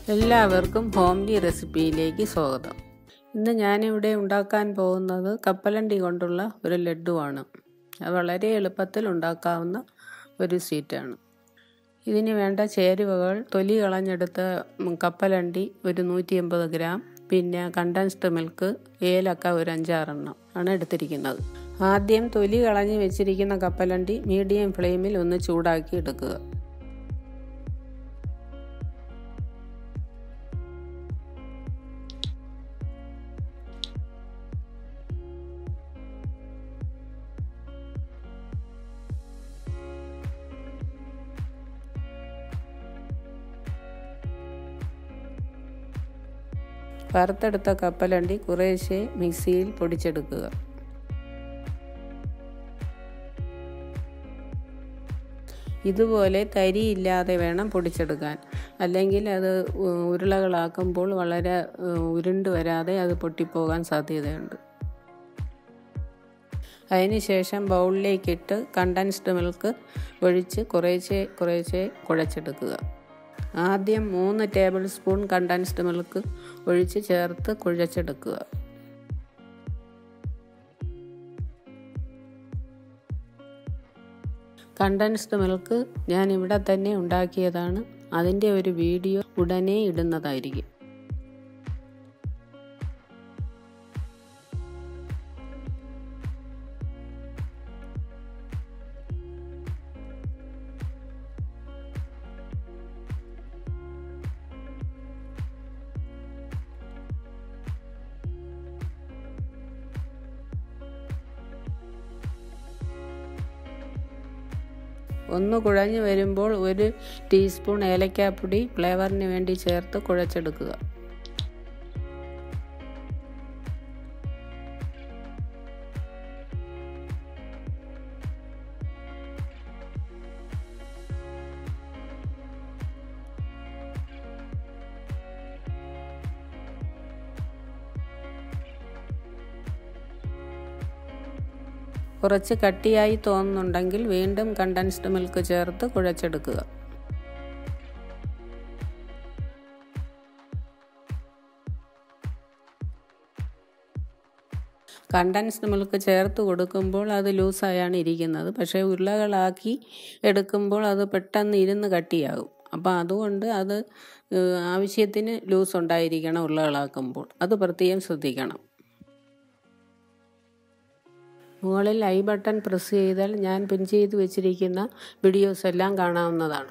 എല്ലാവർക്കും ഹോംലി റെസിപ്പിയിലേക്ക് സ്വാഗതം ഇന്ന് ഞാനിവിടെ ഉണ്ടാക്കാൻ പോകുന്നത് കപ്പലണ്ടി കൊണ്ടുള്ള ഒരു ലഡുവാണ് അത് വളരെ എളുപ്പത്തിൽ ഉണ്ടാക്കാവുന്ന ഒരു സ്വീറ്റാണ് ഇതിന് വേണ്ട ചേരുവകൾ തൊലി കളഞ്ഞെടുത്ത കപ്പലണ്ടി ഒരു നൂറ്റി എൺപത് ഗ്രാം പിന്നെ കണ്ടൻസ്ഡ് മിൽക്ക് ഏലക്ക ഒരു അഞ്ചാറെണ്ണം ആണ് എടുത്തിരിക്കുന്നത് ആദ്യം തൊലി കളഞ്ഞ് വെച്ചിരിക്കുന്ന കപ്പലണ്ടി മീഡിയം ഫ്ലെയിമിൽ ഒന്ന് ചൂടാക്കി എടുക്കുക വറുത്തെടുത്ത കപ്പലണ്ടി കുറേശ്ശെ മിക്സിയിൽ പൊടിച്ചെടുക്കുക ഇതുപോലെ തരിയില്ലാതെ വേണം പൊടിച്ചെടുക്കാൻ അല്ലെങ്കിൽ അത് ഉരുളകളാക്കുമ്പോൾ വളരെ ഉരുണ്ട് വരാതെ അത് പൊട്ടിപ്പോകാൻ സാധ്യതയുണ്ട് അതിനുശേഷം ബൗളിലേക്കിട്ട് കണ്ടൻസ്ഡ് മിൽക്ക് ഒഴിച്ച് കുറേശ്ശെ കുറേശ്ശെ കുഴച്ചെടുക്കുക ആദ്യം മൂന്ന് ടേബിൾ സ്പൂൺ കണ്ടൻസ്ഡ് മിൽക്ക് ഒഴിച്ച് ചേർത്ത് കുഴച്ചെടുക്കുക കണ്ടൻസ്ഡ് മിൽക്ക് ഞാൻ ഇവിടെ തന്നെ ഉണ്ടാക്കിയതാണ് അതിൻ്റെ ഒരു വീഡിയോ ഉടനെ ഇടുന്നതായിരിക്കും ഒന്ന് കുഴഞ്ഞു വരുമ്പോൾ ഒരു ടീസ്പൂൺ ഏലക്കാപ്പൊടി ഫ്ലേവറിന് വേണ്ടി ചേർത്ത് കുഴച്ചെടുക്കുക കുറച്ച് കട്ടിയായി തോന്നുന്നുണ്ടെങ്കിൽ വീണ്ടും കണ്ടൻസ്ഡ് മിൽക്ക് ചേർത്ത് കുഴച്ചെടുക്കുക കണ്ടൻസ്ഡ് മിൽക്ക് ചേർത്ത് കൊടുക്കുമ്പോൾ അത് ലൂസായാണ് ഇരിക്കുന്നത് പക്ഷേ ഉരുളകളാക്കി എടുക്കുമ്പോൾ അത് പെട്ടെന്ന് ഇരുന്ന് കട്ടിയാകും അപ്പോൾ അതുകൊണ്ട് അത് ആവശ്യത്തിന് ലൂസ് ഉണ്ടായിരിക്കണം ഉരുളകളാക്കുമ്പോൾ അത് പ്രത്യേകം ശ്രദ്ധിക്കണം മുകളിൽ ഐ ബട്ടൺ പ്രസ് ചെയ്താൽ ഞാൻ പിൻ ചെയ്ത് വെച്ചിരിക്കുന്ന വീഡിയോസ് എല്ലാം കാണാവുന്നതാണ്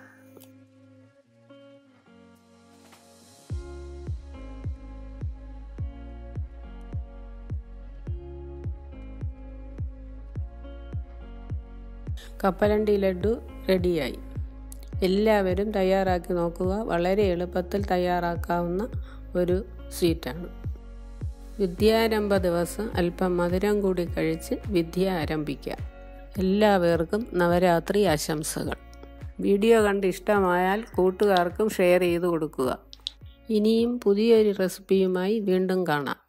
കപ്പലണ്ടി ലഡു റെഡിയായി എല്ലാവരും തയ്യാറാക്കി നോക്കുക വളരെ എളുപ്പത്തിൽ തയ്യാറാക്കാവുന്ന ഒരു സ്വീറ്റാണ് വിദ്യാരംഭ ദിവസം അല്പം മധുരം കൂടി കഴിച്ച് വിദ്യ ആരംഭിക്കാം എല്ലാവർക്കും നവരാത്രി ആശംസകൾ വീഡിയോ കണ്ട് ഇഷ്ടമായാൽ കൂട്ടുകാർക്കും ഷെയർ ചെയ്ത് കൊടുക്കുക ഇനിയും പുതിയൊരു റെസിപ്പിയുമായി വീണ്ടും കാണാം